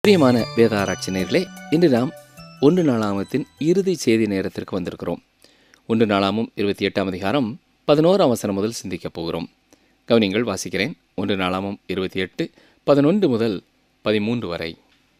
பிரியமான வேதாராய்ச்சினர்களே இன்று நாம் ஒன்று நாளாமத்தின் இறுதி செய்தி நேரத்திற்கு வந்திருக்கிறோம் ஒன்று நாளாமும் இருபத்தி எட்டாம் அதிகாரம் பதினோராம் வசனம் முதல் சிந்திக்கப் போகிறோம் கவனிங்கள் வாசிக்கிறேன் ஒன்று நாளாமும் இருபத்தி எட்டு பதினொன்று முதல் பதிமூன்று வரை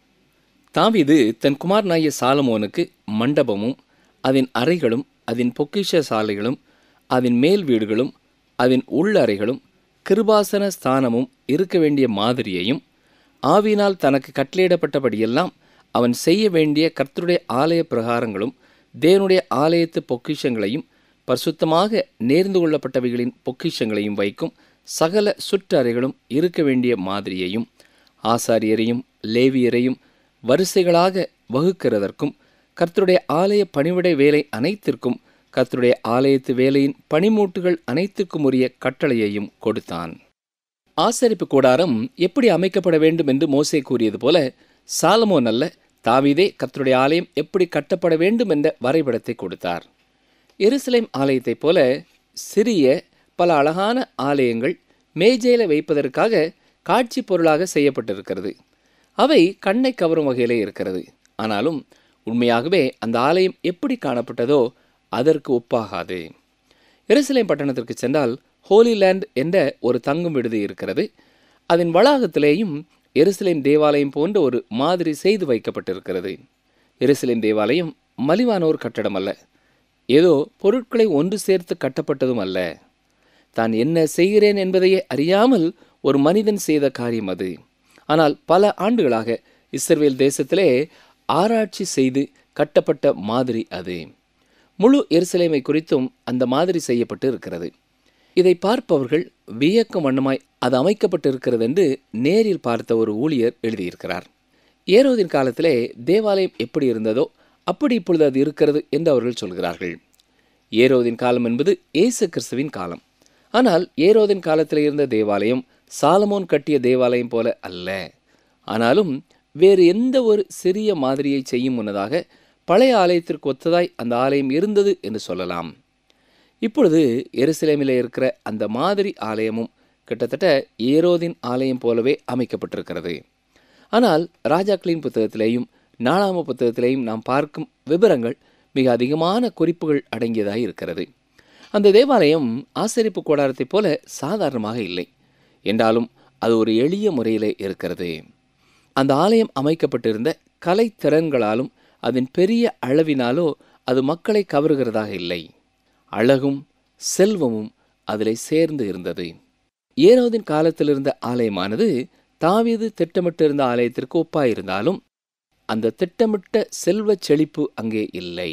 தாவீது தன் குமாரனாகிய சாலமோனுக்கு மண்டபமும் அதன் அறைகளும் அதன் பொக்கிஷ சாலைகளும் அதன் மேல் வீடுகளும் அதன் உள்ளறைகளும் கிருபாசன ஸ்தானமும் இருக்க வேண்டிய மாதிரியையும் ஆவினால் தனக்கு கட்டளையிடப்பட்டபடியெல்லாம் அவன் செய்ய வேண்டிய கர்த்தருடைய ஆலய பிரகாரங்களும் தேவனுடைய ஆலயத்து பொக்கிஷங்களையும் பரிசுத்தமாக நேர்ந்து கொள்ளப்பட்டவைகளின் பொக்கிஷங்களையும் வைக்கும் சகல சுற்றறைகளும் இருக்க வேண்டிய மாதிரியையும் ஆசாரியரையும் லேவியரையும் வரிசைகளாக வகுக்கிறதற்கும் கர்த்தருடைய ஆலய பணிவிடை வேலை அனைத்திற்கும் கர்த்தருடைய ஆலயத்து வேலையின் பணிமூட்டுகள் அனைத்துக்கும் உரிய கட்டளையையும் கொடுத்தான் ஆசரிப்பு கூடாரம் எப்படி அமைக்கப்பட வேண்டும் என்று மோசே கூறியது போல சாலமோன் அல்ல தாவீதே கர்த்தருடைய ஆலயம் எப்படி கட்டப்பட வேண்டும் என்ற வரைபடத்தை கொடுத்தார் எருசலேம் ஆலயத்தைப் போல சிறிய பல அழகான ஆலயங்கள் மேஜையில வைப்பதற்காக காட்சி பொருளாக செய்யப்பட்டிருக்கிறது அவை கண்ணை கவரும் வகையிலே இருக்கிறது ஆனாலும் உண்மையாகவே அந்த ஆலயம் எப்படி காணப்பட்டதோ அதற்கு ஒப்பாகாது எருசலேம் பட்டணத்திற்கு சென்றால் ஹோலி லேண்ட் என்ற ஒரு தங்கும் விடுதி இருக்கிறது அதன் வளாகத்திலேயும் எருசலேம் தேவாலயம் போன்ற ஒரு மாதிரி செய்து வைக்கப்பட்டிருக்கிறது எருசலேம் தேவாலயம் மலிவானோர் கட்டடம் அல்ல ஏதோ பொருட்களை ஒன்று சேர்த்து கட்டப்பட்டதும் அல்ல தான் என்ன செய்கிறேன் என்பதையே அறியாமல் ஒரு மனிதன் செய்த காரியம் அது ஆனால் பல ஆண்டுகளாக இஸ்ரவேல் தேசத்திலே ஆராய்ச்சி செய்து கட்டப்பட்ட மாதிரி அது முழு எருசலேமை குறித்தும் அந்த மாதிரி செய்யப்பட்டு இருக்கிறது இதை பார்ப்பவர்கள் வியக்கும் வண்ணமாய் அது அமைக்கப்பட்டிருக்கிறது என்று நேரில் பார்த்த ஒரு ஊழியர் எழுதியிருக்கிறார் ஏரோதின் காலத்திலே தேவாலயம் எப்படி இருந்ததோ அப்படி இப்பொழுது அது இருக்கிறது என்று அவர்கள் சொல்கிறார்கள் ஏரோதின் காலம் என்பது இயேசு கிறிஸ்துவின் காலம் ஆனால் ஏரோதின் காலத்தில் இருந்த தேவாலயம் சாலமோன் கட்டிய தேவாலயம் போல அல்ல ஆனாலும் வேறு எந்த ஒரு சிறிய மாதிரியை செய்யும் முன்னதாக பழைய ஆலயத்திற்கு ஒத்ததாய் அந்த ஆலயம் இருந்தது என்று சொல்லலாம் இப்பொழுது எருசலேமில் இருக்கிற அந்த மாதிரி ஆலயமும் கிட்டத்தட்ட ஏரோதின் ஆலயம் போலவே அமைக்கப்பட்டிருக்கிறது ஆனால் ராஜாக்களின் புத்தகத்திலேயும் நாலாம புத்தகத்திலேயும் நாம் பார்க்கும் விவரங்கள் மிக அதிகமான குறிப்புகள் அடங்கியதாய் இருக்கிறது அந்த தேவாலயம் ஆசரிப்பு கூடாரத்தைப் போல சாதாரணமாக இல்லை என்றாலும் அது ஒரு எளிய முறையிலே இருக்கிறது அந்த ஆலயம் அமைக்கப்பட்டிருந்த கலைத்திறன்களாலும் அதன் பெரிய அளவினாலோ அது மக்களை கவருகிறதாக இல்லை அழகும் செல்வமும் அதிலே சேர்ந்து இருந்தது ஏரோதின் காலத்தில் இருந்த ஆலயமானது தாவீது திட்டமிட்டிருந்த ஆலயத்திற்கு ஒப்பாயிருந்தாலும் அந்த திட்டமிட்ட செல்வ செழிப்பு அங்கே இல்லை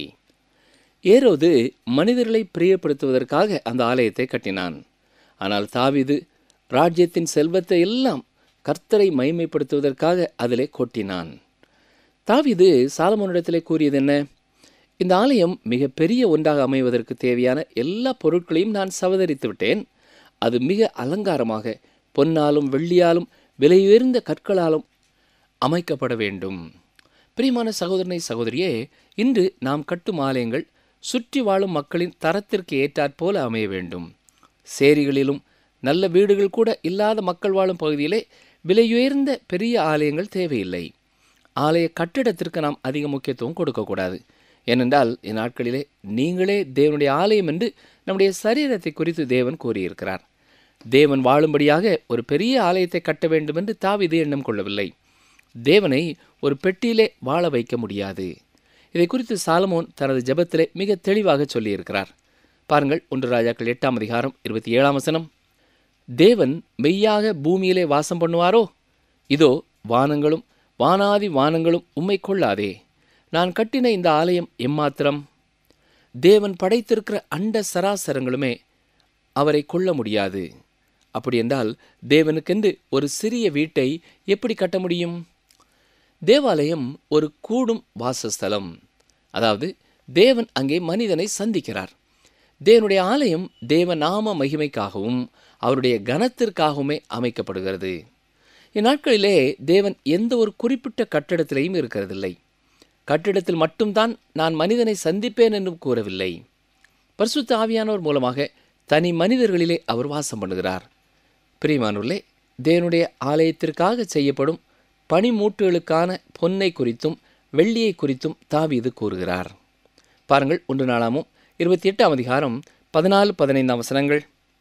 ஏரோது மனிதர்களை பிரியப்படுத்துவதற்காக அந்த ஆலயத்தை கட்டினான் ஆனால் தாவீது ராஜ்யத்தின் செல்வத்தை எல்லாம் கர்த்தரை மைமைப்படுத்துவதற்காக அதிலே கொட்டினான் தாவீது சாலமோனிடத்திலே கூறியது என்ன இந்த ஆலயம் மிக பெரிய ஒன்றாக அமைவதற்கு தேவையான எல்லா பொருட்களையும் நான் சவதரித்து விட்டேன் அது மிக அலங்காரமாக பொன்னாலும் வெள்ளியாலும் விலையுயர்ந்த கற்களாலும் அமைக்கப்பட வேண்டும் பிரியமான சகோதரனை சகோதரியே இன்று நாம் கட்டும் ஆலயங்கள் சுற்றி வாழும் மக்களின் தரத்திற்கு ஏற்றாற்போல அமைய வேண்டும் சேரிகளிலும் நல்ல வீடுகள் கூட இல்லாத மக்கள் வாழும் பகுதியிலே விலையுயர்ந்த பெரிய ஆலயங்கள் தேவையில்லை ஆலய கட்டிடத்திற்கு நாம் அதிக முக்கியத்துவம் கொடுக்கக்கூடாது ஏனென்றால் இந்நாட்களிலே நீங்களே தேவனுடைய ஆலயம் என்று நம்முடைய சரீரத்தை குறித்து தேவன் கூறியிருக்கிறார் தேவன் வாழும்படியாக ஒரு பெரிய ஆலயத்தை கட்ட வேண்டும் என்று தாவிது எண்ணம் கொள்ளவில்லை தேவனை ஒரு பெட்டியிலே வாழ வைக்க முடியாது இதை குறித்து சாலமோன் தனது ஜெபத்திலே மிக தெளிவாக சொல்லியிருக்கிறார் பாருங்கள் ஒன்று ராஜாக்கள் எட்டாம் அதிகாரம் இருபத்தி ஏழாம் வசனம் தேவன் மெய்யாக பூமியிலே வாசம் பண்ணுவாரோ இதோ வானங்களும் வானாதி வானங்களும் உம்மை கொள்ளாதே நான் கட்டின இந்த ஆலயம் எம்மாத்திரம் தேவன் படைத்திருக்கிற அண்ட சராசரங்களுமே அவரை கொள்ள முடியாது அப்படி என்றால் தேவனுக்கென்று ஒரு சிறிய வீட்டை எப்படி கட்ட முடியும் தேவாலயம் ஒரு கூடும் வாசஸ்தலம் அதாவது தேவன் அங்கே மனிதனை சந்திக்கிறார் தேவனுடைய ஆலயம் தேவ நாம மகிமைக்காகவும் அவருடைய கனத்திற்காகவுமே அமைக்கப்படுகிறது இந்நாட்களிலே தேவன் எந்த ஒரு குறிப்பிட்ட கட்டிடத்திலையும் இருக்கிறதில்லை கட்டிடத்தில் மட்டும்தான் நான் மனிதனை சந்திப்பேன் என்றும் கூறவில்லை பரிசுத்த ஆவியானவர் மூலமாக தனி மனிதர்களிலே அவர் வாசம் பண்ணுகிறார் பிரியமானவர்களே தேவனுடைய ஆலயத்திற்காக செய்யப்படும் பனிமூட்டுகளுக்கான பொன்னை குறித்தும் வெள்ளியை குறித்தும் தாவீது கூறுகிறார் பாருங்கள் ஒன்று நாளாமும் இருபத்தி எட்டாம் அதிகாரம் பதினாலு பதினைந்தாம் வசனங்கள்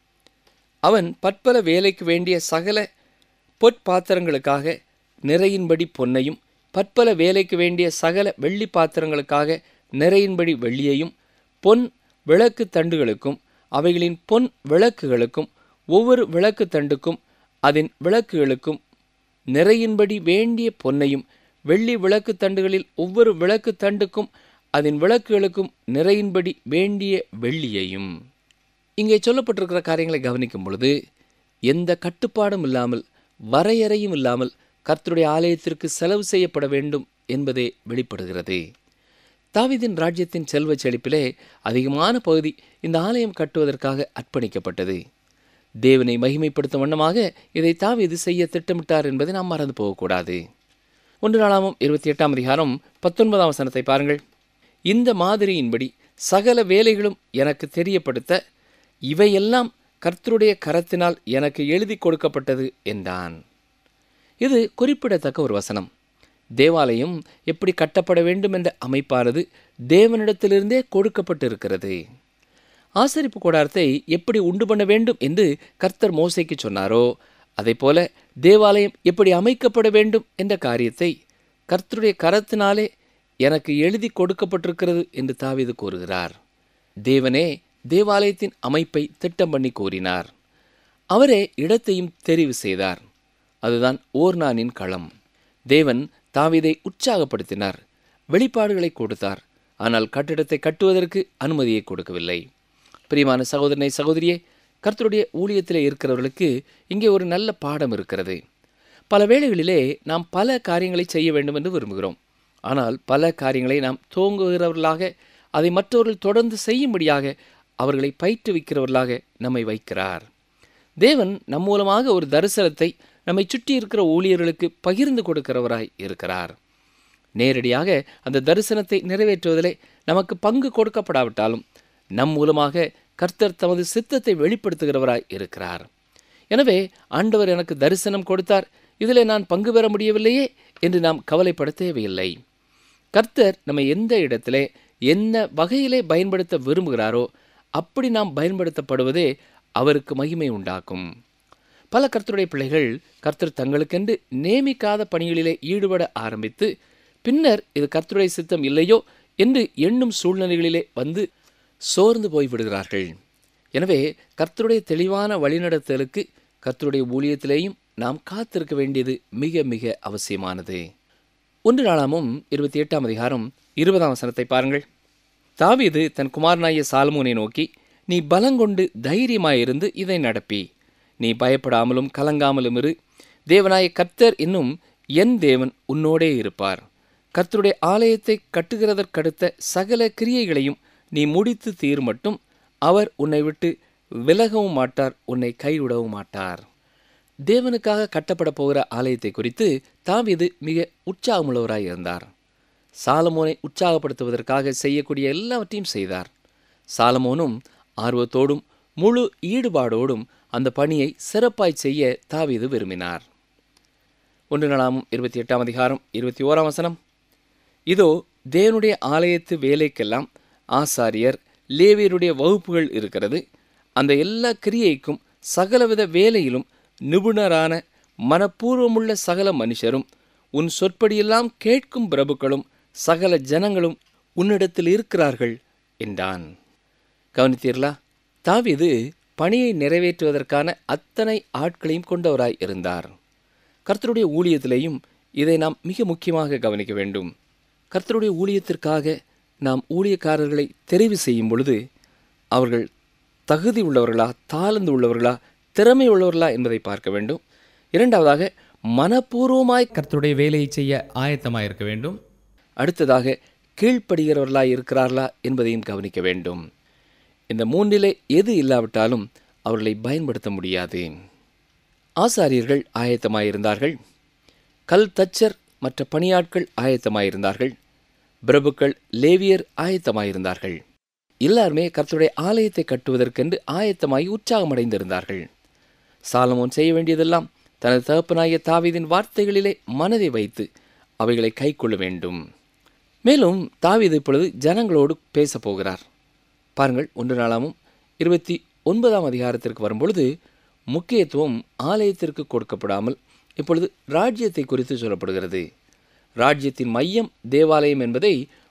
அவன் பற்பல வேலைக்கு வேண்டிய சகல பொற்பாத்திரங்களுக்காக நிறையின்படி பொன்னையும் பற்பல வேலைக்கு வேண்டிய சகல வெள்ளி பாத்திரங்களுக்காக நிறையின்படி வெள்ளியையும் பொன் விளக்கு தண்டுகளுக்கும் அவைகளின் பொன் விளக்குகளுக்கும் ஒவ்வொரு விளக்கு தண்டுக்கும் அதன் விளக்குகளுக்கும் நிறையின்படி வேண்டிய பொன்னையும் வெள்ளி விளக்கு தண்டுகளில் ஒவ்வொரு விளக்கு தண்டுக்கும் அதன் விளக்குகளுக்கும் நிறையின்படி வேண்டிய வெள்ளியையும் இங்கே சொல்லப்பட்டிருக்கிற காரியங்களை கவனிக்கும் பொழுது எந்த கட்டுப்பாடும் இல்லாமல் வரையறையும் இல்லாமல் கர்த்தருடைய ஆலயத்திற்கு செலவு செய்யப்பட வேண்டும் என்பதே வெளிப்படுகிறது தாவீதின் ராஜ்யத்தின் செல்வச் செழிப்பிலே அதிகமான பகுதி இந்த ஆலயம் கட்டுவதற்காக அர்ப்பணிக்கப்பட்டது தேவனை மகிமைப்படுத்தும் வண்ணமாக இதை தாவீது செய்ய திட்டமிட்டார் என்பதை நாம் மறந்து போகக்கூடாது ஒன்று நாளாமும் இருபத்தி எட்டாம் அதிகாரம் பத்தொன்பதாம் வசனத்தை பாருங்கள் இந்த மாதிரியின்படி சகல வேலைகளும் எனக்கு தெரியப்படுத்த இவையெல்லாம் கர்த்தருடைய கரத்தினால் எனக்கு எழுதி கொடுக்கப்பட்டது என்றான் இது குறிப்பிடத்தக்க ஒரு வசனம் தேவாலயம் எப்படி கட்டப்பட வேண்டும் என்ற அமைப்பானது தேவனிடத்திலிருந்தே கொடுக்கப்பட்டிருக்கிறது ஆசரிப்பு கூடாரத்தை எப்படி உண்டு பண்ண வேண்டும் என்று கர்த்தர் மோசைக்கு சொன்னாரோ போல தேவாலயம் எப்படி அமைக்கப்பட வேண்டும் என்ற காரியத்தை கர்த்தருடைய கரத்தினாலே எனக்கு எழுதி கொடுக்கப்பட்டிருக்கிறது என்று தாவீது கூறுகிறார் தேவனே தேவாலயத்தின் அமைப்பை திட்டம் பண்ணி கூறினார் அவரே இடத்தையும் தெரிவு செய்தார் அதுதான் ஓர்னானின் களம் தேவன் தாவீதை உற்சாகப்படுத்தினார் வெளிப்பாடுகளை கொடுத்தார் ஆனால் கட்டிடத்தை கட்டுவதற்கு அனுமதியை கொடுக்கவில்லை பிரியமான சகோதரனை சகோதரியே கர்த்தருடைய ஊழியத்திலே இருக்கிறவர்களுக்கு இங்கே ஒரு நல்ல பாடம் இருக்கிறது பல வேளைகளிலே நாம் பல காரியங்களை செய்ய வேண்டும் என்று விரும்புகிறோம் ஆனால் பல காரியங்களை நாம் தோங்குகிறவர்களாக அதை மற்றவர்கள் தொடர்ந்து செய்யும்படியாக அவர்களை பயிற்றுவிக்கிறவர்களாக நம்மை வைக்கிறார் தேவன் நம் மூலமாக ஒரு தரிசனத்தை நம்மை சுற்றி இருக்கிற ஊழியர்களுக்கு பகிர்ந்து கொடுக்கிறவராய் இருக்கிறார் நேரடியாக அந்த தரிசனத்தை நிறைவேற்றுவதிலே நமக்கு பங்கு கொடுக்கப்படாவிட்டாலும் நம் மூலமாக கர்த்தர் தமது சித்தத்தை வெளிப்படுத்துகிறவராய் இருக்கிறார் எனவே ஆண்டவர் எனக்கு தரிசனம் கொடுத்தார் இதில் நான் பங்கு பெற முடியவில்லையே என்று நாம் கவலைப்பட தேவையில்லை கர்த்தர் நம்ம எந்த இடத்திலே என்ன வகையிலே பயன்படுத்த விரும்புகிறாரோ அப்படி நாம் பயன்படுத்தப்படுவதே அவருக்கு மகிமை உண்டாக்கும் பல கர்த்தருடைய பிள்ளைகள் கர்த்தர் தங்களுக்கென்று நியமிக்காத பணிகளிலே ஈடுபட ஆரம்பித்து பின்னர் இது கர்த்தருடைய சித்தம் இல்லையோ என்று எண்ணும் சூழ்நிலைகளிலே வந்து சோர்ந்து போய்விடுகிறார்கள் எனவே கர்த்தருடைய தெளிவான வழிநடத்தலுக்கு கர்த்தருடைய ஊழியத்திலேயும் நாம் காத்திருக்க வேண்டியது மிக மிக அவசியமானது ஒன்று நாளாமும் இருபத்தி எட்டாம் அதிகாரம் இருபதாம் வசனத்தை பாருங்கள் தாவீது தன் குமாரனாய சாலமோனை நோக்கி நீ பலங்கொண்டு தைரியமாயிருந்து இதை நடப்பி நீ பயப்படாமலும் கலங்காமலும் இரு தேவனாய கர்த்தர் இன்னும் என் தேவன் உன்னோடே இருப்பார் கர்த்தருடைய ஆலயத்தை கட்டுகிறதற்கடுத்த சகல கிரியைகளையும் நீ முடித்து தீர் மட்டும் அவர் உன்னை விட்டு விலகவும் மாட்டார் உன்னை கைவிடவும் மாட்டார் தேவனுக்காக கட்டப்பட போகிற ஆலயத்தை குறித்து தாவீது மிக உற்சாகமுள்ளவராய் இருந்தார் சாலமோனை உற்சாகப்படுத்துவதற்காக செய்யக்கூடிய எல்லாவற்றையும் செய்தார் சாலமோனும் ஆர்வத்தோடும் முழு ஈடுபாடோடும் அந்த பணியை சிறப்பாய் செய்ய தாவீது விரும்பினார் ஒன்று நாளாமும் இருபத்தி எட்டாம் அதிகாரம் இருபத்தி ஓராம் வசனம் இதோ தேவனுடைய ஆலயத்து வேலைக்கெல்லாம் ஆசாரியர் லேவியருடைய வகுப்புகள் இருக்கிறது அந்த எல்லா கிரியைக்கும் சகலவித வேலையிலும் நிபுணரான மனப்பூர்வமுள்ள சகல மனுஷரும் உன் சொற்படியெல்லாம் கேட்கும் பிரபுக்களும் சகல ஜனங்களும் உன்னிடத்தில் இருக்கிறார்கள் என்றான் கவனித்தீர்களா தாவீது பணியை நிறைவேற்றுவதற்கான அத்தனை ஆட்களையும் கொண்டவராய் இருந்தார் கர்த்தருடைய ஊழியத்திலேயும் இதை நாம் மிக முக்கியமாக கவனிக்க வேண்டும் கர்த்தருடைய ஊழியத்திற்காக நாம் ஊழியக்காரர்களை தெரிவு செய்யும் பொழுது அவர்கள் தகுதி உள்ளவர்களா தாழ்ந்து உள்ளவர்களா திறமை உள்ளவர்களா என்பதை பார்க்க வேண்டும் இரண்டாவதாக மனப்பூர்வமாய் கர்த்தருடைய வேலையை செய்ய ஆயத்தமாக இருக்க வேண்டும் அடுத்ததாக கீழ்ப்படுகிறவர்களாய் இருக்கிறார்களா என்பதையும் கவனிக்க வேண்டும் இந்த மூன்றிலே எது இல்லாவிட்டாலும் அவர்களை பயன்படுத்த முடியாது ஆசாரியர்கள் ஆயத்தமாயிருந்தார்கள் கல் தச்சர் மற்ற பணியாட்கள் ஆயத்தமாயிருந்தார்கள் பிரபுக்கள் லேவியர் ஆயத்தமாயிருந்தார்கள் எல்லாருமே கர்த்தருடைய ஆலயத்தை கட்டுவதற்கென்று ஆயத்தமாகி உற்சாகமடைந்திருந்தார்கள் சாலமோன் செய்ய வேண்டியதெல்லாம் தனது தகப்பனாகிய தாவீதின் வார்த்தைகளிலே மனதை வைத்து அவைகளை கைக்கொள்ள வேண்டும் மேலும் தாவீது இப்பொழுது ஜனங்களோடு பேசப் போகிறார் பாருங்கள் ஒன்று நாளாமும் இருபத்தி ஒன்பதாம் அதிகாரத்திற்கு வரும்பொழுது முக்கியத்துவம் ஆலயத்திற்கு கொடுக்கப்படாமல் இப்பொழுது ராஜ்யத்தை குறித்து சொல்லப்படுகிறது ராஜ்யத்தின் மையம் தேவாலயம் என்பதை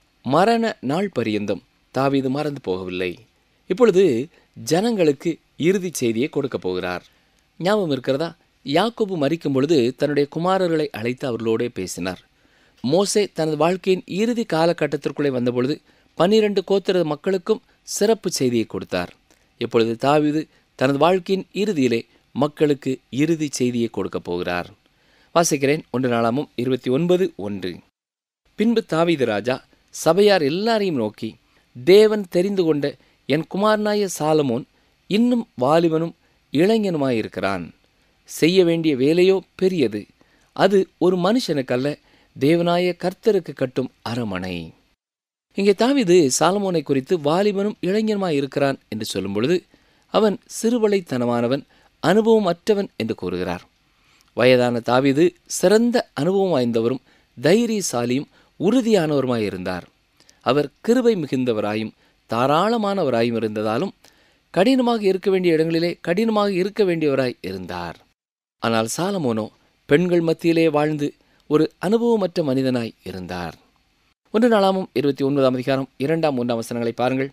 மரண நாள் பரியந்தம் தாவீது மறந்து போகவில்லை இப்பொழுது ஜனங்களுக்கு இறுதி செய்தியை கொடுக்கப் போகிறார் ஞாபகம் இருக்கிறதா யாக்கோபு மறிக்கும் பொழுது தன்னுடைய குமாரர்களை அழைத்து அவர்களோடே பேசினார் மோசே தனது வாழ்க்கையின் இறுதி காலகட்டத்திற்குள்ளே வந்தபொழுது பன்னிரண்டு கோத்திர மக்களுக்கும் சிறப்பு செய்தியை கொடுத்தார் இப்பொழுது தாவீது தனது வாழ்க்கையின் இறுதியிலே மக்களுக்கு இறுதி செய்தியை கொடுக்கப் போகிறார் வாசிக்கிறேன் ஒன்று நாளாமும் இருபத்தி ஒன்பது ஒன்று பின்பு தாவீது ராஜா சபையார் எல்லாரையும் நோக்கி தேவன் தெரிந்து கொண்ட என் குமாரனாய சாலமோன் இன்னும் வாலிபனும் இளைஞனுமாயிருக்கிறான் செய்ய வேண்டிய வேலையோ பெரியது அது ஒரு மனுஷனுக்கல்ல தேவனாய கர்த்தருக்கு கட்டும் அரமனை இங்கே தாவீது சாலமோனை குறித்து வாலிபனும் இளைஞனுமாய் இருக்கிறான் என்று சொல்லும் பொழுது அவன் சிறுவளைத்தனமானவன் அனுபவம் அற்றவன் என்று கூறுகிறார் வயதான தாவீது சிறந்த அனுபவம் வாய்ந்தவரும் தைரியசாலியும் உறுதியானவருமாய் இருந்தார் அவர் கிருபை மிகுந்தவராயும் தாராளமானவராயும் இருந்ததாலும் கடினமாக இருக்க வேண்டிய இடங்களிலே கடினமாக இருக்க வேண்டியவராய் இருந்தார் ஆனால் சாலமோனோ பெண்கள் மத்தியிலே வாழ்ந்து ஒரு அனுபவமற்ற மனிதனாய் இருந்தார் ஒன்று நாளாமும் இருபத்தி ஒன்பதாம் அதிகாரம் இரண்டாம் மூன்றாம் வசனங்களை பாருங்கள்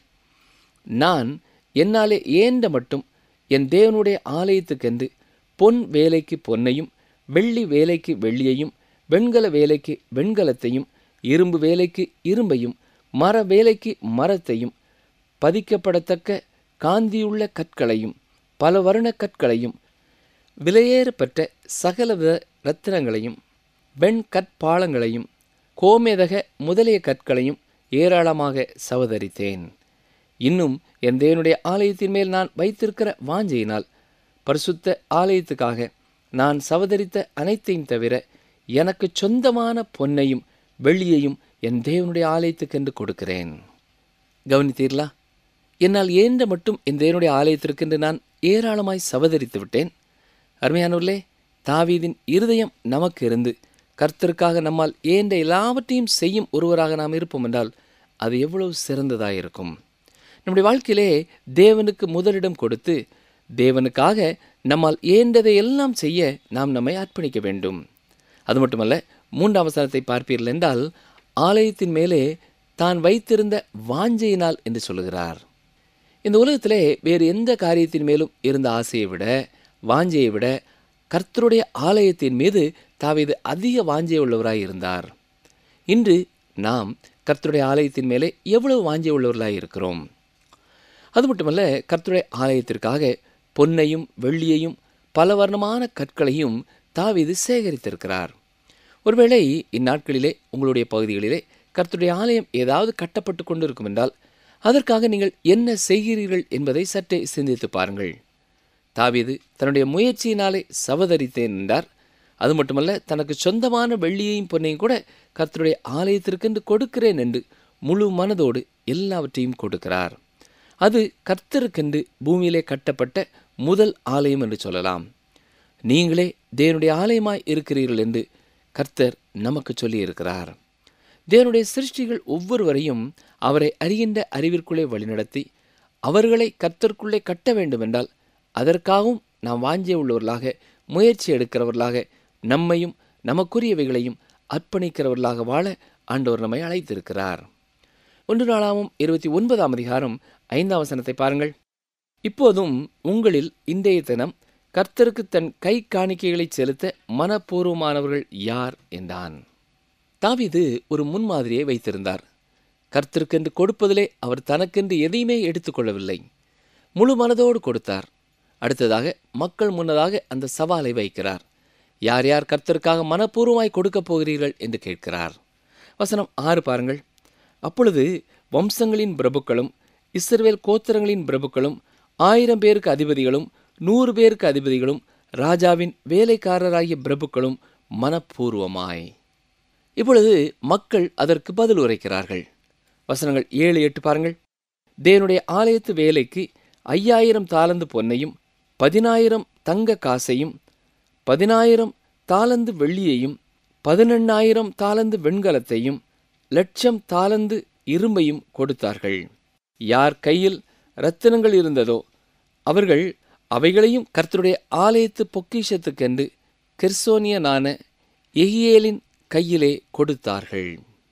நான் என்னாலே ஏந்த மட்டும் என் தேவனுடைய ஆலயத்துக்கென்று பொன் வேலைக்கு பொன்னையும் வெள்ளி வேலைக்கு வெள்ளியையும் வெண்கல வேலைக்கு வெண்கலத்தையும் இரும்பு வேலைக்கு இரும்பையும் மர வேலைக்கு மரத்தையும் பதிக்கப்படத்தக்க காந்தியுள்ள கற்களையும் பல வருண கற்களையும் விலையேறப்பெற்ற சகலவித ரத்தினங்களையும் வெண்கற்பாலங்களையும் கோமேதக முதலிய கற்களையும் ஏராளமாக சவதரித்தேன் இன்னும் என் தேவனுடைய ஆலயத்தின் மேல் நான் வைத்திருக்கிற வாஞ்சையினால் பரிசுத்த ஆலயத்துக்காக நான் சவதரித்த அனைத்தையும் தவிர எனக்கு சொந்தமான பொன்னையும் வெள்ளியையும் என் தேவனுடைய ஆலயத்துக்கென்று கொடுக்கிறேன் கவனித்தீர்களா என்னால் ஏந்த மட்டும் என் தேவனுடைய ஆலயத்திற்கென்று நான் ஏராளமாய் சவதரித்து விட்டேன் அருமையானவர்களே தாவீதின் இருதயம் நமக்கு இருந்து கர்த்தருக்காக நம்மால் ஏந்த எல்லாவற்றையும் செய்யும் ஒருவராக நாம் இருப்போம் என்றால் அது எவ்வளவு சிறந்ததாக இருக்கும் நம்முடைய வாழ்க்கையிலே தேவனுக்கு முதலிடம் கொடுத்து தேவனுக்காக நம்மால் ஏந்ததை எல்லாம் செய்ய நாம் நம்மை அர்ப்பணிக்க வேண்டும் அது மட்டுமல்ல மூன்றாம் வசனத்தை பார்ப்பீர்கள் என்றால் ஆலயத்தின் மேலே தான் வைத்திருந்த வாஞ்சையினால் என்று சொல்லுகிறார் இந்த உலகத்திலே வேறு எந்த காரியத்தின் மேலும் இருந்த ஆசையை விட வாஞ்சையை விட கர்த்தருடைய ஆலயத்தின் மீது தாவீது அதிக வாஞ்சை உள்ளவராய் இருந்தார் இன்று நாம் கர்த்தருடைய ஆலயத்தின் மேலே எவ்வளவு வாஞ்சை உள்ளவர்களாய் இருக்கிறோம் அது மட்டுமல்ல கர்த்தருடைய ஆலயத்திற்காக பொன்னையும் வெள்ளியையும் பல வர்ணமான கற்களையும் தாவீது சேகரித்திருக்கிறார் ஒருவேளை இந்நாட்களிலே உங்களுடைய பகுதிகளிலே கர்த்தருடைய ஆலயம் ஏதாவது கட்டப்பட்டு கொண்டிருக்கும் என்றால் அதற்காக நீங்கள் என்ன செய்கிறீர்கள் என்பதை சற்றே சிந்தித்து பாருங்கள் தாவீது தன்னுடைய முயற்சியினாலே சவதரித்தேன் என்றார் அது மட்டுமல்ல தனக்கு சொந்தமான வெள்ளியையும் பொன்னையும் கூட கர்த்தருடைய ஆலயத்திற்கென்று கொடுக்கிறேன் என்று முழு மனதோடு எல்லாவற்றையும் கொடுக்கிறார் அது கர்த்தருக்கென்று பூமியிலே கட்டப்பட்ட முதல் ஆலயம் என்று சொல்லலாம் நீங்களே தேவனுடைய ஆலயமாய் இருக்கிறீர்கள் என்று கர்த்தர் நமக்கு சொல்லியிருக்கிறார் தேவனுடைய சிருஷ்டிகள் ஒவ்வொருவரையும் அவரை அறிகின்ற அறிவிற்குள்ளே வழிநடத்தி அவர்களை கர்த்தருக்குள்ளே கட்ட வேண்டுமென்றால் அதற்காகவும் நாம் வாஞ்சிய உள்ளவர்களாக முயற்சி எடுக்கிறவர்களாக நம்மையும் நமக்குரியவைகளையும் அர்ப்பணிக்கிறவர்களாக வாழ ஆண்டவர் நம்மை அழைத்திருக்கிறார் ஒன்று நாளாமும் இருபத்தி ஒன்பதாம் அதிகாரம் ஐந்தாம் வசனத்தை பாருங்கள் இப்போதும் உங்களில் இன்றைய தினம் கர்த்தருக்கு தன் கை காணிக்கைகளை செலுத்த மனப்பூர்வமானவர்கள் யார் என்றான் தாவீது ஒரு முன்மாதிரியை வைத்திருந்தார் கர்த்தருக்கென்று கொடுப்பதிலே அவர் தனக்கென்று எதையுமே எடுத்துக்கொள்ளவில்லை முழு மனதோடு கொடுத்தார் அடுத்ததாக மக்கள் முன்னதாக அந்த சவாலை வைக்கிறார் யார் யார் கர்த்தருக்காக மனப்பூர்வமாய் கொடுக்கப் போகிறீர்கள் என்று கேட்கிறார் வசனம் ஆறு பாருங்கள் அப்பொழுது வம்சங்களின் பிரபுக்களும் இஸ்ரவேல் கோத்திரங்களின் பிரபுக்களும் ஆயிரம் பேருக்கு அதிபதிகளும் நூறு பேருக்கு அதிபதிகளும் ராஜாவின் வேலைக்காரராகிய பிரபுக்களும் மனப்பூர்வமாய் இப்பொழுது மக்கள் அதற்கு பதில் உரைக்கிறார்கள் வசனங்கள் ஏழு எட்டு பாருங்கள் தேவனுடைய ஆலயத்து வேலைக்கு ஐயாயிரம் தாளந்து பொன்னையும் பதினாயிரம் தங்க காசையும் பதினாயிரம் தாலந்து வெள்ளியையும் பதினெண்ணாயிரம் தாலந்து வெண்கலத்தையும் லட்சம் தாலந்து இரும்பையும் கொடுத்தார்கள் யார் கையில் இரத்தினங்கள் இருந்ததோ அவர்கள் அவைகளையும் கர்த்தருடைய ஆலயத்து பொக்கிஷத்துக்கென்று கெர்சோனியனான எகியேலின் கையிலே கொடுத்தார்கள்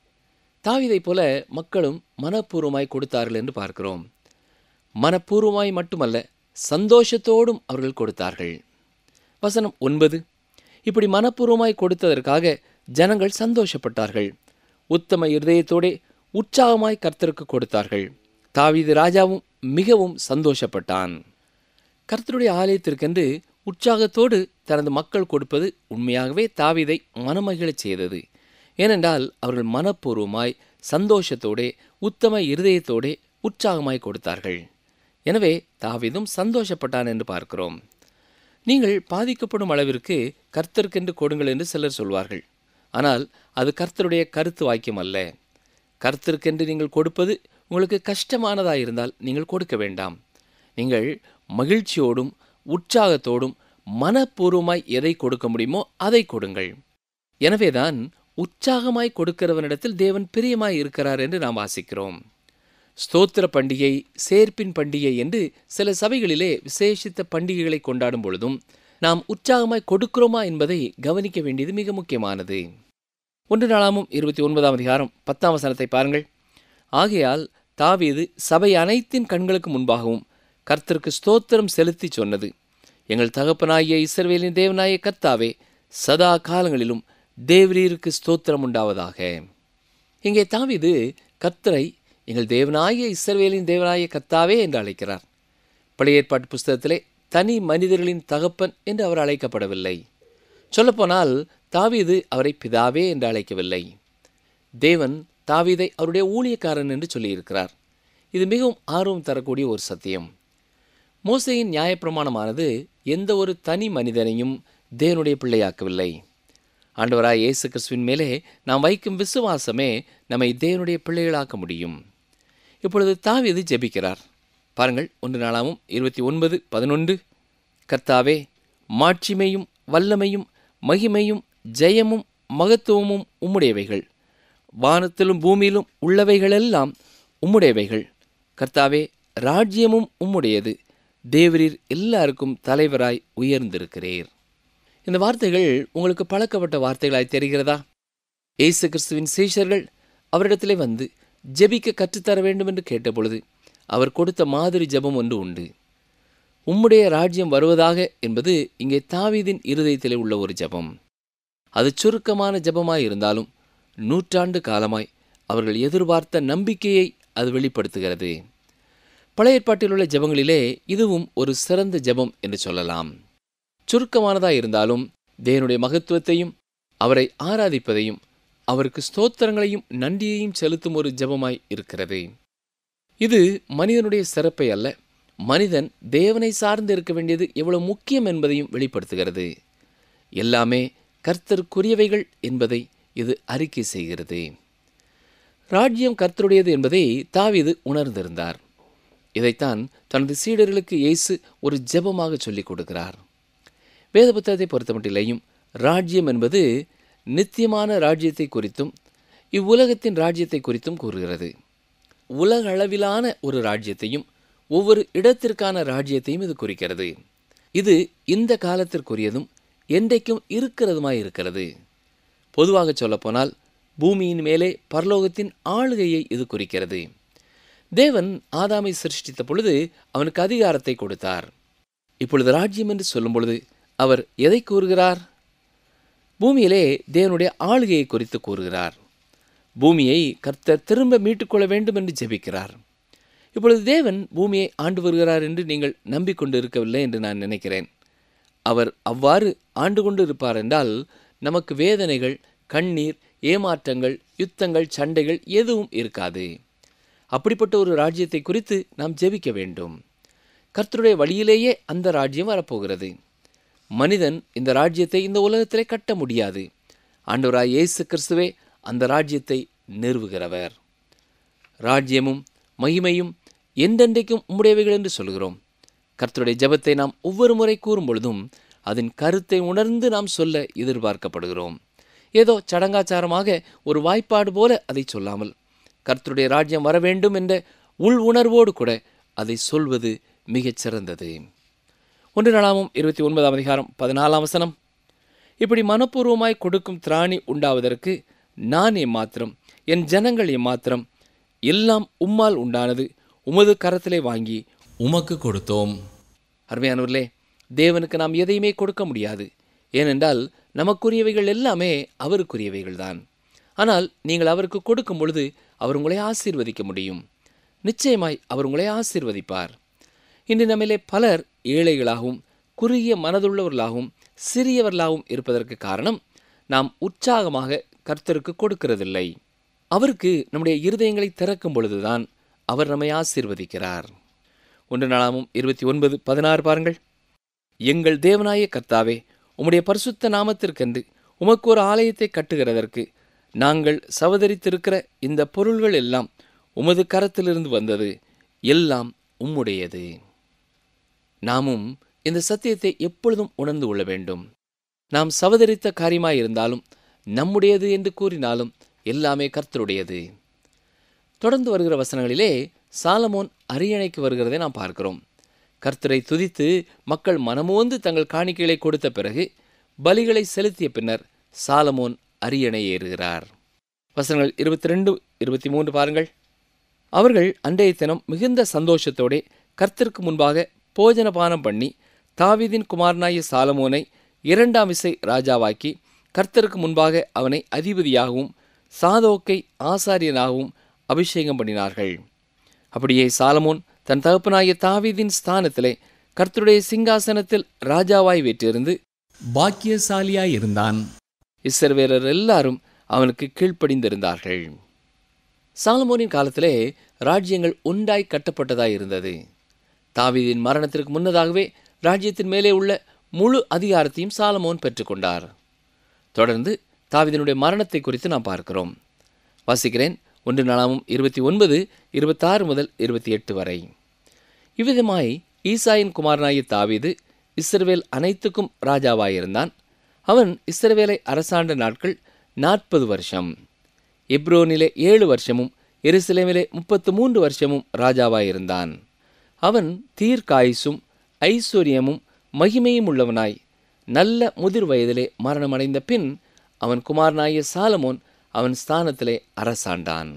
தாவிதைப் போல மக்களும் மனப்பூர்வமாய் கொடுத்தார்கள் என்று பார்க்கிறோம் மனப்பூர்வமாய் மட்டுமல்ல சந்தோஷத்தோடும் அவர்கள் கொடுத்தார்கள் வசனம் ஒன்பது இப்படி மனப்பூர்வமாய் கொடுத்ததற்காக ஜனங்கள் சந்தோஷப்பட்டார்கள் உத்தம இருதயத்தோடே உற்சாகமாய் கர்த்தருக்கு கொடுத்தார்கள் தாவீது ராஜாவும் மிகவும் சந்தோஷப்பட்டான் கர்த்தருடைய ஆலயத்திற்கென்று உற்சாகத்தோடு தனது மக்கள் கொடுப்பது உண்மையாகவே தாவீதை மனமகிழச் செய்தது ஏனென்றால் அவர்கள் மனப்பூர்வமாய் சந்தோஷத்தோடே உத்தம இருதயத்தோடே உற்சாகமாய் கொடுத்தார்கள் எனவே தாவீதும் சந்தோஷப்பட்டான் என்று பார்க்கிறோம் நீங்கள் பாதிக்கப்படும் அளவிற்கு கர்த்தருக்கென்று கொடுங்கள் என்று சிலர் சொல்வார்கள் ஆனால் அது கர்த்தருடைய கருத்து வாக்கியம் அல்ல கர்த்தருக்கென்று நீங்கள் கொடுப்பது உங்களுக்கு கஷ்டமானதாக இருந்தால் நீங்கள் கொடுக்க வேண்டாம் நீங்கள் மகிழ்ச்சியோடும் உற்சாகத்தோடும் மனப்பூர்வமாய் எதை கொடுக்க முடியுமோ அதை கொடுங்கள் எனவேதான் உற்சாகமாய் கொடுக்கிறவனிடத்தில் தேவன் பிரியமாய் இருக்கிறார் என்று நாம் வாசிக்கிறோம் ஸ்தோத்திர பண்டிகை சேர்ப்பின் பண்டிகை என்று சில சபைகளிலே விசேஷித்த பண்டிகைகளை கொண்டாடும் பொழுதும் நாம் உற்சாகமாய் கொடுக்கிறோமா என்பதை கவனிக்க வேண்டியது மிக முக்கியமானது ஒன்று நாளாமும் இருபத்தி ஒன்பதாம் அதிகாரம் பத்தாம் வசனத்தை பாருங்கள் ஆகையால் தாவீது சபை அனைத்தின் கண்களுக்கு முன்பாகவும் கர்த்தருக்கு ஸ்தோத்திரம் செலுத்தி சொன்னது எங்கள் தகப்பனாகிய இஸ்ரவேலின் தேவனாய கர்த்தாவே சதா காலங்களிலும் தேவரீருக்கு ஸ்தோத்திரம் உண்டாவதாக இங்கே தாவீது கர்த்தரை எங்கள் தேவனாகிய இஸ்ரவேலின் தேவனாய கர்த்தாவே என்று அழைக்கிறார் பழைய ஏற்பாட்டு புஸ்தகத்திலே தனி மனிதர்களின் தகப்பன் என்று அவர் அழைக்கப்படவில்லை சொல்லப்போனால் தாவீது அவரை பிதாவே என்று அழைக்கவில்லை தேவன் தாவீதை அவருடைய ஊழியக்காரன் என்று சொல்லியிருக்கிறார் இது மிகவும் ஆர்வம் தரக்கூடிய ஒரு சத்தியம் மோசையின் நியாயப்பிரமாணமானது எந்த ஒரு தனி மனிதனையும் தேவனுடைய பிள்ளையாக்கவில்லை ஆண்டவராய் இயேசு கிறிஸ்துவின் மேலே நாம் வைக்கும் விசுவாசமே நம்மை தேவனுடைய பிள்ளைகளாக்க முடியும் இப்பொழுது தாவீது ஜெபிக்கிறார் பாருங்கள் ஒன்று நாளாமும் இருபத்தி ஒன்பது பதினொன்று கர்த்தாவே மாட்சிமையும் வல்லமையும் மகிமையும் ஜெயமும் மகத்துவமும் உம்முடையவைகள் வானத்திலும் பூமியிலும் உள்ளவைகளெல்லாம் உம்முடையவைகள் கர்த்தாவே ராஜ்யமும் உம்முடையது தேவரீர் எல்லாருக்கும் தலைவராய் உயர்ந்திருக்கிறீர் இந்த வார்த்தைகள் உங்களுக்கு பழக்கப்பட்ட வார்த்தைகளாய் தெரிகிறதா இயேசு கிறிஸ்துவின் சீஷர்கள் அவரிடத்திலே வந்து ஜெபிக்க கற்றுத்தர வேண்டும் என்று கேட்டபொழுது அவர் கொடுத்த மாதிரி ஜெபம் ஒன்று உண்டு உம்முடைய ராஜ்யம் வருவதாக என்பது இங்கே தாவீதின் இருதயத்திலே உள்ள ஒரு ஜெபம் அது சுருக்கமான ஜெபமாய் இருந்தாலும் நூற்றாண்டு காலமாய் அவர்கள் எதிர்பார்த்த நம்பிக்கையை அது வெளிப்படுத்துகிறது பழைய ஏற்பாட்டில் உள்ள ஜெபங்களிலே இதுவும் ஒரு சிறந்த ஜெபம் என்று சொல்லலாம் சுருக்கமானதாய் இருந்தாலும் தேவனுடைய மகத்துவத்தையும் அவரை ஆராதிப்பதையும் அவருக்கு ஸ்தோத்திரங்களையும் நன்றியையும் செலுத்தும் ஒரு ஜெபமாய் இருக்கிறது இது மனிதனுடைய சிறப்பை அல்ல மனிதன் தேவனை சார்ந்து இருக்க வேண்டியது எவ்வளவு முக்கியம் என்பதையும் வெளிப்படுத்துகிறது எல்லாமே கர்த்தருக்குரியவைகள் என்பதை இது அறிக்கை செய்கிறது ராஜ்யம் கர்த்தருடையது என்பதை தாவீது உணர்ந்திருந்தார் இதைத்தான் தனது சீடர்களுக்கு இயேசு ஒரு ஜெபமாக சொல்லிக் கொடுக்கிறார் வேத புத்தகத்தை பொறுத்தமட்டிலேயும் ராஜ்யம் என்பது நித்தியமான ராஜ்யத்தை குறித்தும் இவ்வுலகத்தின் ராஜ்யத்தை குறித்தும் கூறுகிறது உலக அளவிலான ஒரு ராஜ்யத்தையும் ஒவ்வொரு இடத்திற்கான ராஜ்யத்தையும் இது குறிக்கிறது இது இந்த காலத்திற்குரியதும் என்றைக்கும் இருக்கிறதுமாய் இருக்கிறது பொதுவாக சொல்லப்போனால் பூமியின் மேலே பரலோகத்தின் ஆளுகையை இது குறிக்கிறது தேவன் ஆதாமை சிருஷ்டித்த பொழுது அவனுக்கு அதிகாரத்தை கொடுத்தார் இப்பொழுது ராஜ்யம் என்று சொல்லும் பொழுது அவர் எதை கூறுகிறார் பூமியிலே தேவனுடைய ஆளுகையை குறித்து கூறுகிறார் பூமியை கர்த்தர் திரும்ப மீட்டுக்கொள்ள வேண்டும் என்று ஜெபிக்கிறார் இப்பொழுது தேவன் பூமியை ஆண்டு வருகிறார் என்று நீங்கள் நம்பிக்கொண்டு இருக்கவில்லை என்று நான் நினைக்கிறேன் அவர் அவ்வாறு ஆண்டு கொண்டு இருப்பார் என்றால் நமக்கு வேதனைகள் கண்ணீர் ஏமாற்றங்கள் யுத்தங்கள் சண்டைகள் எதுவும் இருக்காது அப்படிப்பட்ட ஒரு ராஜ்யத்தை குறித்து நாம் ஜெபிக்க வேண்டும் கர்த்தருடைய வழியிலேயே அந்த ராஜ்யம் வரப்போகிறது மனிதன் இந்த ராஜ்யத்தை இந்த உலகத்திலே கட்ட முடியாது ஆண்டவராய் இயேசு கிறிஸ்துவே அந்த ராஜ்யத்தை நிறுவுகிறவர் ராஜ்யமும் மகிமையும் என்றென்றைக்கும் உம்முடையவைகள் என்று சொல்கிறோம் கர்த்தருடைய ஜெபத்தை நாம் ஒவ்வொரு முறை கூறும் பொழுதும் அதன் கருத்தை உணர்ந்து நாம் சொல்ல எதிர்பார்க்கப்படுகிறோம் ஏதோ சடங்காச்சாரமாக ஒரு வாய்ப்பாடு போல அதை சொல்லாமல் கர்த்தருடைய ராஜ்யம் வர வேண்டும் என்ற உள் உணர்வோடு கூட அதை சொல்வது மிகச் சிறந்தது ஒன்று நாளாமும் இருபத்தி ஒன்பதாம் அதிகாரம் பதினாலாம் வசனம் இப்படி மனப்பூர்வமாய் கொடுக்கும் திராணி உண்டாவதற்கு நான் எம்மாத்திரம் என் ஜனங்கள் எம்மாத்திரம் எல்லாம் உம்மால் உண்டானது உமது கரத்திலே வாங்கி உமக்கு கொடுத்தோம் அருமையானவர்களே தேவனுக்கு நாம் எதையுமே கொடுக்க முடியாது ஏனென்றால் நமக்குரியவைகள் எல்லாமே அவருக்குரியவைகள்தான் ஆனால் நீங்கள் அவருக்கு கொடுக்கும் பொழுது அவர் உங்களை ஆசீர்வதிக்க முடியும் நிச்சயமாய் அவர் உங்களை ஆசீர்வதிப்பார் இன்று நம்மிலே பலர் ஏழைகளாகவும் குறுகிய மனதுள்ளவர்களாகவும் சிறியவர்களாகவும் இருப்பதற்கு காரணம் நாம் உற்சாகமாக கர்த்தருக்கு கொடுக்கிறதில்லை அவருக்கு நம்முடைய இருதயங்களை திறக்கும் பொழுதுதான் அவர் நம்மை ஆசீர்வதிக்கிறார் ஒன்று நாளாமும் இருபத்தி ஒன்பது பதினாறு பாருங்கள் எங்கள் தேவனாய கர்த்தாவே உம்முடைய பரிசுத்த நாமத்திற்கென்று உமக்கு ஒரு ஆலயத்தை கட்டுகிறதற்கு நாங்கள் சவதரித்திருக்கிற இந்த பொருள்கள் எல்லாம் உமது கரத்திலிருந்து வந்தது எல்லாம் உம்முடையது நாமும் இந்த சத்தியத்தை எப்பொழுதும் உணர்ந்து கொள்ள வேண்டும் நாம் சவதரித்த காரியமாயிருந்தாலும் நம்முடையது என்று கூறினாலும் எல்லாமே கர்த்தருடையது தொடர்ந்து வருகிற வசனங்களிலே சாலமோன் அரியணைக்கு வருகிறதை நாம் பார்க்கிறோம் கர்த்தரை துதித்து மக்கள் மனமோந்து தங்கள் காணிக்கைகளை கொடுத்த பிறகு பலிகளை செலுத்திய பின்னர் சாலமோன் அரியணை ஏறுகிறார் வசனங்கள் இருபத்தி ரெண்டு இருபத்தி மூன்று பாருங்கள் அவர்கள் அன்றைய தினம் மிகுந்த சந்தோஷத்தோடே கர்த்தருக்கு முன்பாக போஜனபானம் பண்ணி தாவீதின் குமாரனாய சாலமோனை இரண்டாம் விசை ராஜாவாக்கி கர்த்தருக்கு முன்பாக அவனை அதிபதியாகவும் சாதோக்கை ஆசாரியனாகவும் அபிஷேகம் பண்ணினார்கள் அப்படியே சாலமோன் தன் தகப்பனாகிய தாவீதின் ஸ்தானத்திலே கர்த்தருடைய சிங்காசனத்தில் ராஜாவாய் வீற்றிருந்து பாக்கியசாலியாய் இருந்தான் இஸ்ரவேலர் எல்லாரும் அவனுக்கு கீழ்ப்படிந்திருந்தார்கள் சாலமோனின் காலத்திலே ராஜ்யங்கள் ஒன்றாய் கட்டப்பட்டதாய் இருந்தது தாவீதின் மரணத்திற்கு முன்னதாகவே ராஜ்யத்தின் மேலே உள்ள முழு அதிகாரத்தையும் சாலமோன் பெற்றுக்கொண்டார் தொடர்ந்து தாவீதினுடைய மரணத்தை குறித்து நாம் பார்க்கிறோம் வாசிக்கிறேன் ஒன்று நாளாமும் இருபத்தி ஒன்பது இருபத்தாறு முதல் இருபத்தி எட்டு வரை இவ்விதமாய் ஈசாயின் குமாரனாகிய தாவீது இஸ்ரவேல் அனைத்துக்கும் ராஜாவாயிருந்தான் அவன் இஸ்ரவேலை அரசாண்ட நாட்கள் நாற்பது வருஷம் எப்ரோனிலே ஏழு வருஷமும் எருசலேமிலே முப்பத்து மூன்று வருஷமும் ராஜாவாயிருந்தான் அவன் தீர்க்காயுசும் ஐஸ்வர்யமும் மகிமையும் உள்ளவனாய் நல்ல முதிர் வயதிலே மரணமடைந்த பின் அவன் குமாரனாகிய சாலமோன் அவன் ஸ்தானத்திலே அரசாண்டான்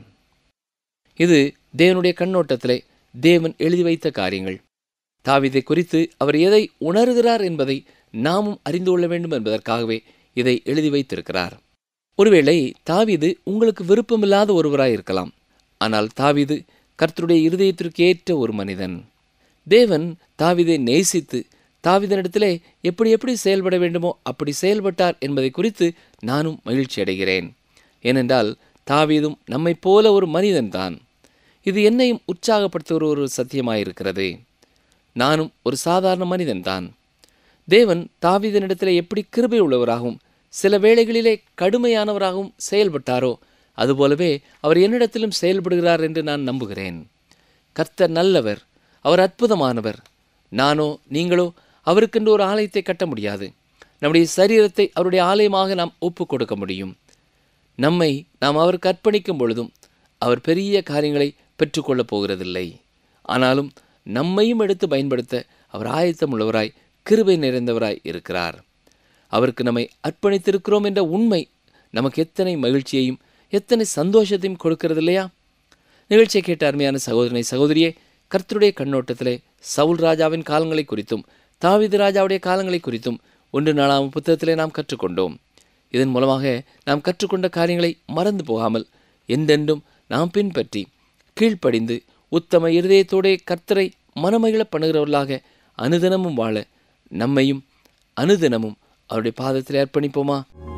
இது தேவனுடைய கண்ணோட்டத்திலே தேவன் எழுதி வைத்த காரியங்கள் தாவீதை குறித்து அவர் எதை உணர்கிறார் என்பதை நாமும் அறிந்து கொள்ள வேண்டும் என்பதற்காகவே இதை எழுதி வைத்திருக்கிறார் ஒருவேளை தாவீது உங்களுக்கு விருப்பமில்லாத ஒருவராய் இருக்கலாம் ஆனால் தாவீது கர்த்தருடைய இருதயத்திற்கு ஏற்ற ஒரு மனிதன் தேவன் தாவீதை நேசித்து தாவீதனிடத்திலே எப்படி எப்படி செயல்பட வேண்டுமோ அப்படி செயல்பட்டார் என்பதை குறித்து நானும் மகிழ்ச்சி அடைகிறேன் ஏனென்றால் தாவீதும் நம்மைப் போல ஒரு மனிதன்தான் இது என்னையும் உற்சாகப்படுத்துகிற ஒரு சத்தியமாயிருக்கிறது நானும் ஒரு சாதாரண மனிதன்தான் தேவன் தாவீதனிடத்தில் எப்படி கிருபை உள்ளவராகவும் சில வேளைகளிலே கடுமையானவராகவும் செயல்பட்டாரோ அதுபோலவே அவர் என்னிடத்திலும் செயல்படுகிறார் என்று நான் நம்புகிறேன் கர்த்தர் நல்லவர் அவர் அற்புதமானவர் நானோ நீங்களோ அவருக்கென்று ஒரு ஆலயத்தை கட்ட முடியாது நம்முடைய சரீரத்தை அவருடைய ஆலயமாக நாம் ஒப்பு கொடுக்க முடியும் நம்மை நாம் அவருக்கு அர்ப்பணிக்கும் பொழுதும் அவர் பெரிய காரியங்களை பெற்றுக்கொள்ளப் போகிறதில்லை ஆனாலும் நம்மையும் எடுத்து பயன்படுத்த அவர் ஆயத்தம் உள்ளவராய் கிருபை நிறைந்தவராய் இருக்கிறார் அவருக்கு நம்மை அர்ப்பணித்திருக்கிறோம் என்ற உண்மை நமக்கு எத்தனை மகிழ்ச்சியையும் எத்தனை சந்தோஷத்தையும் கொடுக்கிறது இல்லையா நிகழ்ச்சியை கேட்ட அருமையான சகோதரனை சகோதரியே கர்த்தருடைய கண்ணோட்டத்திலே சவுல் ராஜாவின் காலங்களை குறித்தும் தாவீது ராஜாவுடைய காலங்களை குறித்தும் ஒன்று நாளாம் புத்தகத்திலே நாம் கற்றுக்கொண்டோம் இதன் மூலமாக நாம் கற்றுக்கொண்ட காரியங்களை மறந்து போகாமல் என்றென்றும் நாம் பின்பற்றி கீழ்ப்படிந்து உத்தம இருதயத்தோடே கர்த்தரை மனமகிழ பண்ணுகிறவர்களாக அனுதினமும் வாழ நம்மையும் அனுதினமும் அவருடைய பாதத்தில் அர்ப்பணிப்போமா